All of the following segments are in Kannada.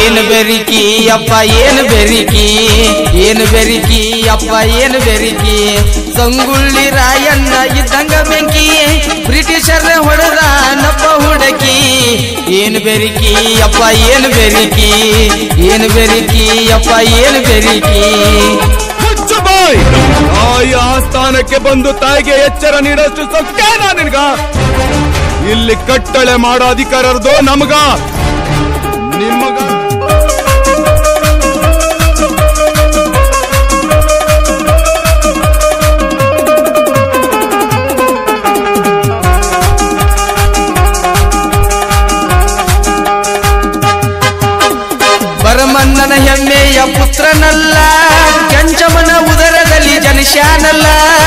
ಏನ್ ಬೆರಿಕಿ ಅಪ್ಪ ಏನ್ ಬೆರಿಕಿ ಏನ್ ಬೆರಿಕಿ ಅಪ್ಪ ಏನ್ ಬೆರಿಕಿ ಸಂಗುಳ್ಳಿ ರಾಯಣ್ಣ ಇದ್ದಂಗ ಬೆಂಕಿ ಬ್ರಿಟಿಷರ್ ಹೊಡೆದ ನಪ್ಪ ಹುಡಕಿ ಏನ್ ಬೆರಿಕಿ ಅಪ್ಪ ಏನ್ ಬೆರಿಕಿ ಏನ್ ಬೆರಿಕಿ ಅಪ್ಪ ಏನ್ ಬೆರಿಕಿ ಹುಚ್ಚು ಬಾಯ್ ತಾಯಿ ಆಸ್ಥಾನಕ್ಕೆ ಬಂದು ತಾಯಿಗೆ ಎಚ್ಚರ ನೀಡೋಷ್ಟು ಸೊಕ್ಕೇನಾ ನಿನ್ಗ ಇಲ್ಲಿ ಕಟ್ಟಳೆ ಮಾಡೋ ಅಧಿಕಾರದ್ದು ನಮಗ ನಿಮಗ ಬರಮನ್ನನ ಹೆಮ್ಮೆಯ ಪುತ್ರನಲ್ಲ ಕೆಂಚಮನ ಉದರದಲ್ಲಿ ಜನಿಷ್ಯಾನಲ್ಲ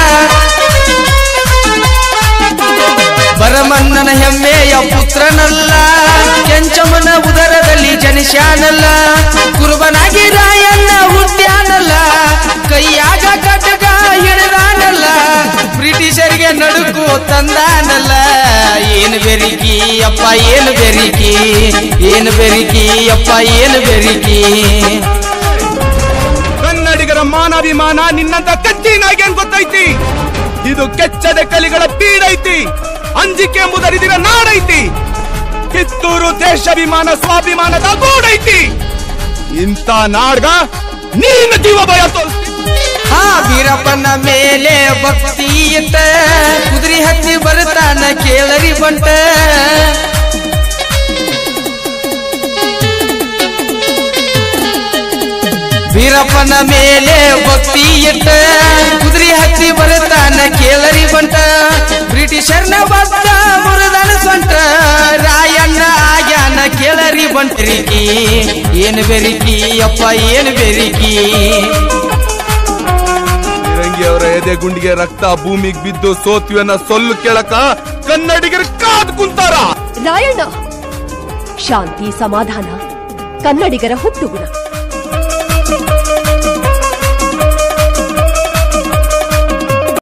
ಬರಮನ್ನನ ಹೆಮ್ಮೆಯ ಪುತ್ರನಲ್ಲ ಕೆಂಚಮನ ಉದರದಲ್ಲಿ ಜನಿಷ್ಯಾನಲ್ಲ ಕುರುಬನಾಗಿ ರಾಯಣ್ಣ ಹುಟ್ಟ್ಯಾನಲ್ಲ ಕೈಯಾಗ ಕಟಕ ಹಿಡಿದಾನಲ್ಲ ಬ್ರಿಟಿಷರಿಗೆ ನಡುಕು ತಂದಾನಲ್ಲ ಏನು ಬೆರಿಕಿ ಅಪ್ಪ ಏನು ಬೆರಿಕಿ ಏನು ಬೆರಿಕಿ ಅಪ್ಪ ಏನು ಬೆರಿಕಿ ಕನ್ನಡಿಗರ ಮಾನಾಭಿಮಾನ ನಿನ್ನಂತ ಕಚ್ಚಿನಾಗಿ ಏನ್ ಗೊತ್ತೈತಿ ಇದು ಕೆಚ್ಚದ ಕಲಿಗಳ ಬೀಡೈತಿ ಅಂಜಿಕೆ ಎಂಬುದರಿದಿರ ನಾಡೈತಿ ಕಿತ್ತೂರು ದೇಶಾಭಿಮಾನ ಸ್ವಾಭಿಮಾನದ ಗೂಡೈತಿ ಇಂಥ ನಾಡ್ಗ ನೀನು ಜೀವ ಭಯ ತೋರಿಸ್ತಿ ಆ ಬೀರಪ್ಪನ ಮೇಲೆ ಭಕ್ತಿ ಇಟ್ಟ ಕುದುರೆ ಹತ್ತಿ ಬರ್ತಾನ ಕೇಳರಿ ಬಂಟ ಬೀರಪ್ಪನ ಮೇಲೆ ಭಕ್ತಿ ಇಟ್ಟ ಕುದುರೆ ಹತ್ತಿ ಬರ್ತಾನ ಕೇಳರಿ ಬಂಟ ಬ್ರಿಟಿಷರ್ನ ಬದ್ದ ಮುರದನ ಸೊಂಟ ರಾಯಣ್ಣ ಆಗ್ಯಾನ ಕೇಳರಿ ಬಂಟರಿಕಿ ಏನು ಬೆರಿಕಿ ಅಪ್ಪ ಏನು ಬೆರಿಕಿ ಫಿರಂಗಿ ಅವರ ಎದೆ ಗುಂಡಿಗೆ ರಕ್ತ ಭೂಮಿಗೆ ಬಿದ್ದು ಸೋತ್ವಿಯನ್ನ ಸೊಲ್ಲು ಕೇಳಕ ಕನ್ನಡಿಗರು ಕಾದ್ ಕುಂತಾರ ರಾಯಣ್ಣ ಶಾಂತಿ ಸಮಾಧಾನ ಕನ್ನಡಿಗರ ಹುಟ್ಟುಗುಣ